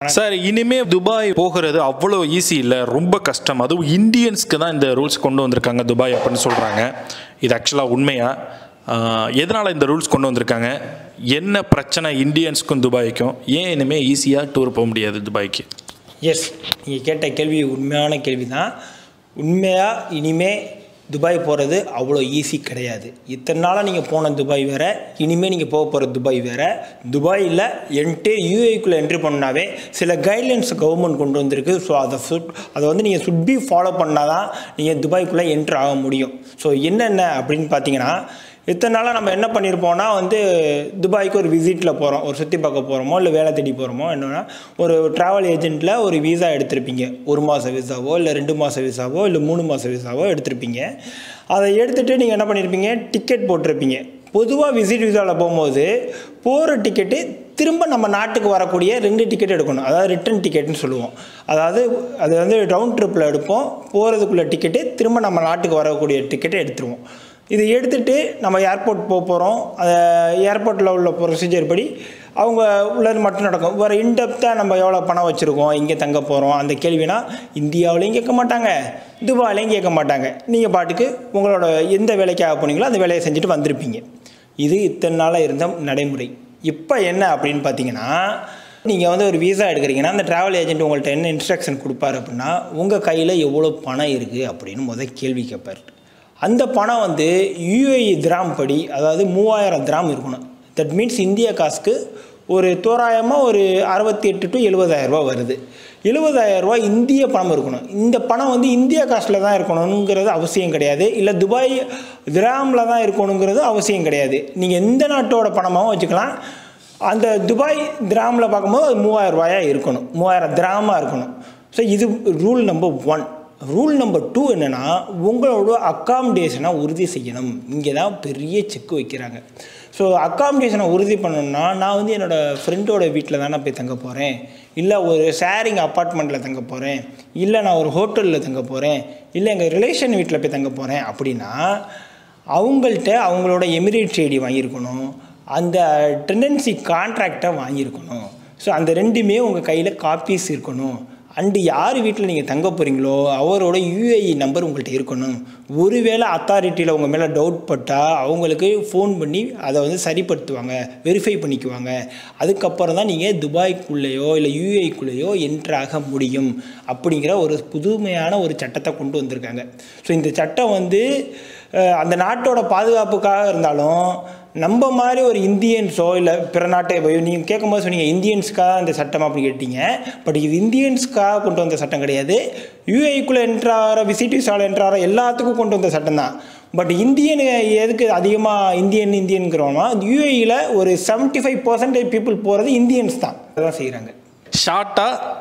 sir இனிமே Dubai போகிறது அவ்வளோ ஈஸி இல்லை ரொம்ப கஷ்டம் அதுவும் இந்தியன்ஸ்க்கு தான் இந்த ரூல்ஸ் கொண்டு வந்திருக்காங்க துபாய் அப்படின்னு சொல்கிறாங்க இது ஆக்சுவலாக உண்மையா ஆஹ், எதனால இந்த ரூல்ஸ் கொண்டு வந்திருக்காங்க என்ன பிரச்சனை இந்தியன்ஸ்க்கும் துபாய்க்கும் ஏன் இனிமே ஈஸியாக டூர் போக முடியாது துபாய்க்கு எஸ் நீங்கள் கேட்ட கேள்வி உண்மையான கேள்வி தான் உண்மையாக இனிமே துபாய் போகிறது அவ்வளோ ஈஸி கிடையாது இத்தனை நாளாக நீங்கள் போன துபாய் வேறு இனிமேல் நீங்கள் போக போகிற துபாய் வேறு துபாயில் என்ட்டு யூஏக்குள்ளே என்ட்ரி பண்ணாவே சில கைட்லைன்ஸ் கவர்மெண்ட் கொண்டு வந்திருக்கு ஸோ அதை சுட் அதை வந்து நீங்கள் சுட் பி ஃபாலோ பண்ணால் தான் நீங்கள் துபாய்க்குள்ளே என்ட்ரு ஆக முடியும் ஸோ என்னென்ன அப்படின்னு பார்த்தீங்கன்னா இத்தனை நாளாக நம்ம என்ன பண்ணியிருப்போம்னா வந்து துபாய்க்கு ஒரு விசிட்டில் போகிறோம் ஒரு சுற்றி பார்க்க போகிறோமோ இல்லை வேலை தேடி போகிறோமோ என்னன்னா ஒரு ட்ராவல் ஏஜென்ட்டில் ஒரு விசா எடுத்திருப்பீங்க ஒரு மாத விசாவோ இல்லை ரெண்டு மாத விசாவோ இல்லை மூணு மாத விசாவோ எடுத்திருப்பீங்க அதை எடுத்துகிட்டு நீங்கள் என்ன பண்ணியிருப்பீங்க டிக்கெட் போட்டிருப்பீங்க பொதுவாக விசிட் விசாவில் போகும்போது போகிற டிக்கெட்டு திரும்ப நம்ம நாட்டுக்கு வரக்கூடிய ரெண்டு டிக்கெட் எடுக்கணும் அதாவது ரிட்டன் டிக்கெட்னு சொல்லுவோம் அதாவது அது வந்து ரவுண்ட் ட்ரிப்பில் எடுப்போம் போகிறதுக்குள்ள டிக்கெட்டு திரும்ப நம்ம நாட்டுக்கு வரக்கூடிய டிக்கெட்டை எடுத்துருவோம் இதை எடுத்துகிட்டு நம்ம ஏர்போர்ட் போக போகிறோம் ஏர்போர்ட்டில் உள்ள ப்ரொசீஜர் படி அவங்க உள்ளது மட்டும் நடக்கும் வேறு இன்டெப்த்தாக நம்ம எவ்வளோ பணம் வச்சுருக்கோம் இங்கே தங்க போகிறோம் அந்த கேள்வினா இந்தியாவிலையும் கேட்க மாட்டாங்க துபாயிலையும் கேட்க மாட்டாங்க நீங்கள் பாட்டுக்கு உங்களோட எந்த வேலைக்காக போனீங்களோ அந்த வேலையை செஞ்சுட்டு வந்திருப்பீங்க இது இத்தனை நாளாக இருந்த நடைமுறை இப்போ என்ன அப்படின்னு பார்த்தீங்கன்னா நீங்கள் வந்து ஒரு விசா எடுக்கிறீங்கன்னா அந்த ட்ராவல் ஏஜென்ட் உங்கள்கிட்ட என்ன இன்ஸ்ட்ரக்ஷன் கொடுப்பாரு அப்படின்னா உங்கள் கையில் எவ்வளோ பணம் இருக்குது அப்படின்னு முதல் கேள்வி கேட்பார் அந்த பணம் வந்து யூஏஇ திராம் படி அதாவது மூவாயிரம் திராம் இருக்கணும் தட் மீன்ஸ் இந்திய காசுக்கு ஒரு தோராயமாக ஒரு அறுபத்தி எட்டு டு எழுபதாயிரரூபா வருது எழுபதாயிரரூபா இந்திய பணம் இருக்கணும் இந்த பணம் வந்து இந்திய காசில் தான் இருக்கணுங்கிறது அவசியம் கிடையாது இல்லை துபாய் திராமில் தான் இருக்கணுங்கிறது அவசியம் கிடையாது நீங்கள் எந்த நாட்டோட பணமாகவும் வச்சுக்கலாம் அந்த துபாய் திராமில் பார்க்கும்போது அது மூவாயிரம் ரூபாயா இருக்கணும் மூவாயிரம் திராமாக இருக்கணும் ஸோ இது rule number one rule number two என்னென்னா உங்களோட அக்காமடேஷனை உறுதி செய்யணும் இங்கே தான் பெரிய செக் வைக்கிறாங்க ஸோ அக்காமடேஷனை உறுதி பண்ணணும்னா நான் வந்து என்னோடய ஃப்ரெண்டோட வீட்டில் தானே போய் தங்க போகிறேன் இல்லை ஒரு ஷேரிங் அப்பார்ட்மெண்ட்டில் தங்க போகிறேன் இல்லை நான் ஒரு ஹோட்டலில் தங்க போகிறேன் இல்லை எங்கள் ரிலேஷன் வீட்டில் போய் தங்க போகிறேன் அப்படின்னா அவங்கள்ட்ட அவங்களோட எமிரேட்ஸ் ஐடி வாங்கியிருக்கணும் அந்த டெண்டன்சி கான்ட்ராக்டை வாங்கியிருக்கணும் ஸோ அந்த ரெண்டுமே உங்கள் கையில் காப்பீஸ் இருக்கணும் அண்டு யார் வீட்டில் நீங்கள் தங்க போகிறீங்களோ அவரோட யூஏஇ நம்பர் உங்கள்கிட்ட இருக்கணும் ஒருவேளை அத்தாரிட்டியில் உங்கள் மேலே டவுட் பட்டால் அவங்களுக்கு ஃபோன் பண்ணி அதை வந்து சரிப்படுத்துவாங்க வெரிஃபை பண்ணிக்குவாங்க அதுக்கப்புறம் தான் நீங்கள் துபாய்க்குள்ளேயோ இல்லை யூஏஇக்குள்ளேயோ என்ட்ராக முடியும் அப்படிங்கிற ஒரு புதுமையான ஒரு சட்டத்தை கொண்டு வந்திருக்காங்க ஸோ இந்த சட்டம் வந்து அஹ், அந்த நாட்டோட பாதுகாப்புக்காக இருந்தாலும் நம்ம மாதிரி ஒரு இந்தியன்ஸோ இல்லை பிற நாட்டை நீங்கள் கேட்கும்போது சொன்னீங்க இந்தியன்ஸ்க்காக இந்த சட்டம் அப்படி கேட்டீங்க பட் இது இந்தியன்ஸ்க்காக கொண்டு வந்த சட்டம் கிடையாது யூஏக்குள்ளே என்ட்ராகிற விசிட் விசாவில் என்ட்ராகிற எல்லாத்துக்கும் கொண்டு வந்த சட்டம் தான் பட் இந்தியன் எதுக்கு அதிகமாக இந்தியன் இந்தியன்கிறோம்னா யூஏயில் ஒரு 75% ஃபைவ் பர்சன்டேஜ் பீப்புள் போகிறது இந்தியன்ஸ் தான் அதான் செய்கிறாங்க ஷார்ட்டாக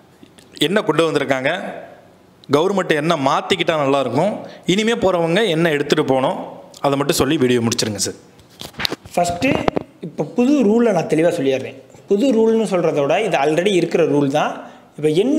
என்ன கொண்டு வந்திருக்காங்க கவர்மெண்ட் என்ன மாற்றிக்கிட்டா நல்லாயிருக்கும் இனிமே போகிறவங்க என்ன எடுத்துகிட்டு போகணும் அதை மட்டும் சொல்லி வீடியோ முடிச்சிருங்க சார் ஃபஸ்ட்டு இப்போ புது ரூலை நான் தெளிவாக சொல்லிடுறேன் புது ரூல்னு சொல்கிறத விட இது ஆல்ரெடி இருக்கிற ரூல் தான் இப்போ என்ன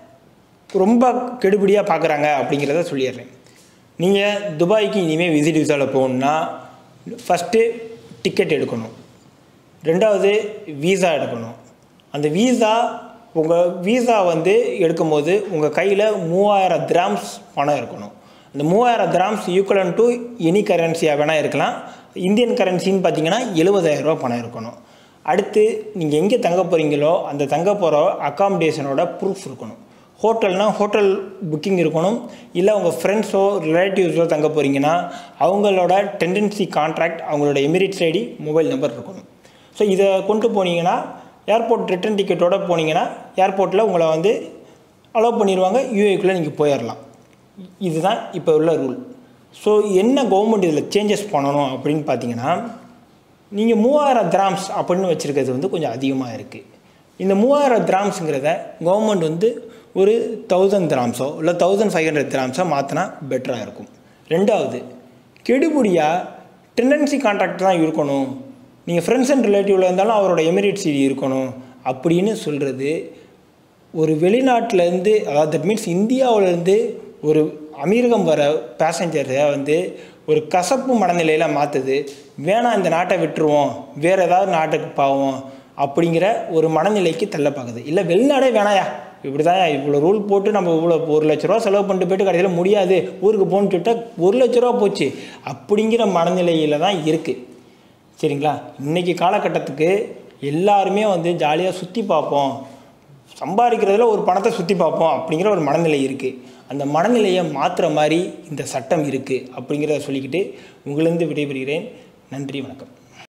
ரொம்ப கெடுபிடியாக பார்க்குறாங்க அப்படிங்கிறத சொல்லிடுறேன் நீங்கள் துபாய்க்கு இனிமேல் விசிட் விசாவில் போகணுன்னா ஃபஸ்ட்டு டிக்கெட் எடுக்கணும் ரெண்டாவது வீசா எடுக்கணும் அந்த வீசா உங்கள் வீசா வந்து எடுக்கும்போது உங்கள் கையில் மூவாயிரம் கிராம்ஸ் பணம் இருக்கணும் அந்த மூவாயிரம் கிராம்ஸ் ஈக்குவலன் டு எனி கரன்சியாக வேணால் இருக்கலாம் இந்தியன் கரன்சின்னு பார்த்தீங்கன்னா 70000 ரூபாய் பணம் இருக்கணும் அடுத்து நீங்கள் எங்கே தங்க போகிறீங்களோ அந்த தங்க போகிற அக்காமடேஷனோட ப்ரூஃப் இருக்கணும் ஹோட்டல்னா ஹோட்டல் புக்கிங் இருக்கணும் இல்லை உங்கள் ஃப்ரெண்ட்ஸோ ரிலேட்டிவ்ஸோ தங்க போகிறீங்கன்னா அவங்களோட டெண்டன்சி கான்ட்ராக்ட் அவங்களோட எமிரேட்ஸ் ஐடி மொபைல் நம்பர் இருக்கணும் ஸோ இதை கொண்டு போனீங்கன்னா ஏர்போர்ட் ரிட்டன் டிக்கெட்டோட போனீங்கன்னா ஏர்போர்ட்டில் உங்களை வந்து அலோவ் பண்ணிடுவாங்க யூஏக்குள்ளே நீங்கள் போயிடலாம் இதுதான் இப்போ உள்ள ரூல் ஸோ என்ன கவர்மெண்ட் இதில் சேஞ்சஸ் பண்ணணும் அப்படின்னு பார்த்தீங்கன்னா நீங்கள் மூவாயிரம் கிராம்ஸ் அப்படின்னு வச்சுருக்கிறது வந்து கொஞ்சம் அதிகமாக இருக்குது இந்த மூவாயிரம் கிராம்ஸுங்கிறத கவர்மெண்ட் வந்து ஒரு தௌசண்ட் கிராம்ஸோ இல்லை தௌசண்ட் ஃபைவ் ஹண்ட்ரட் கிராம்ஸோ மாற்றினா பெட்டராக இருக்கும் ரெண்டாவது கெடுபடியாக டெண்டன்சி கான்ட்ராக்ட் தான் இருக்கணும் நீங்கள் ஃப்ரெண்ட்ஸ் அண்ட் ரிலேட்டிவில் இருந்தாலும் அவரோட எமிரேட் சிடி இருக்கணும் அப்படின்னு சொல்கிறது ஒரு வெளிநாட்டிலேருந்து அதாவது தட் மீன்ஸ் இந்தியாவிலேருந்து ஒரு அமீரகம் வர பேசஞ்சரை வந்து ஒரு கசப்பு மனநிலையில் மாற்றுது வேணாம் இந்த நாட்டை விட்டுருவோம் வேறு ஏதாவது நாட்டுக்கு பாவோம் அப்படிங்கிற ஒரு மனநிலைக்கு தள்ள பார்க்குது இல்லை வெளிநாடே வேணாயா இப்படி தான் இவ்வளோ ரூல் போட்டு நம்ம இவ்வளோ ஒரு லட்ச ரூபா செலவு பண்ணிட்டு போயிட்டு கடைசியில் முடியாது ஊருக்கு போகணுன்னு சொல்லிட்டா ஒரு லட்ச ரூபா போச்சு அப்படிங்கிற மனநிலையில் தான் இருக்குது சரிங்களா இன்றைக்கி காலகட்டத்துக்கு எல்லாருமே வந்து ஜாலியாக சுற்றி பார்ப்போம் சம்பாதிக்கிறதுல ஒரு பணத்தை சுற்றி பார்ப்போம் அப்படிங்கிற ஒரு மனநிலை இருக்குது அந்த மனநிலையை மாற்றுற மாதிரி இந்த சட்டம் இருக்குது அப்படிங்கிறத சொல்லிக்கிட்டு உங்களிருந்து விடைபெறுகிறேன் நன்றி வணக்கம்